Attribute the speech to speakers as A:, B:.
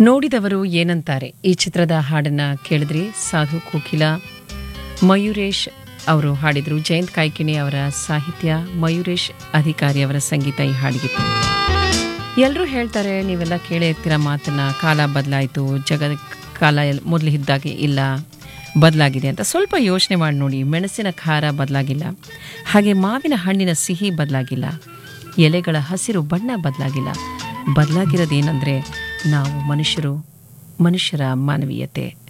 A: ನೋಡಿದವರು ಏನಂತಾರೆ ಈ ಚಿತ್ರದ ಹಾಡನ್ನ ಕೇಳಿದ್ರಿ ಸಾಧು ಕೋಕಿಲ ಮಯೂರೇಶ್ ಅವರು ಹಾಡಿದ್ರು ಜಯಂತ್ ಕಾಯ್ಕಿಣಿ ಅವರ ಸಾಹಿತ್ಯ ಮಯೂರೇಶ್ ಅಧಿಕಾರಿ ಅವರ ಸಂಗೀತ ಈ ಹಾಡಿಗಿತ್ತು ಎಲ್ಲರೂ ಹೇಳ್ತಾರೆ ನೀವೆಲ್ಲ ಕೇಳೇ ಇರ್ತೀರ ಮಾತನ್ನ ಕಾಲ ಬದಲಾಯಿತು ಜಗದ ಕಾಲ ಎಲ್- ಮೊದಲು ಇದ್ದಾಗೆ ಇಲ್ಲ ಬದಲಾಗಿದೆ ಅಂತ ಸ್ವಲ್ಪ ಯೋಚನೆ ಮಾಡಿ ನೋಡಿ ಮೆಣಸಿನ ಖಾರ ಬದಲಾಗಿಲ್ಲ ಹಾಗೆ ಮಾವಿನ ಹಣ್ಣಿನ ಸಿಹಿ ಬದಲಾಗಿಲ್ಲ ಎಲೆಗಳ ಹಸಿರು ಬಣ್ಣ ಬದಲಾಗಿಲ್ಲ ಬದಲಾಗಿರೋದೇನೆಂದರೆ ನಾವು ಮನುಷ್ಯರು ಮನುಷ್ಯರ ಮಾನವೀಯತೆ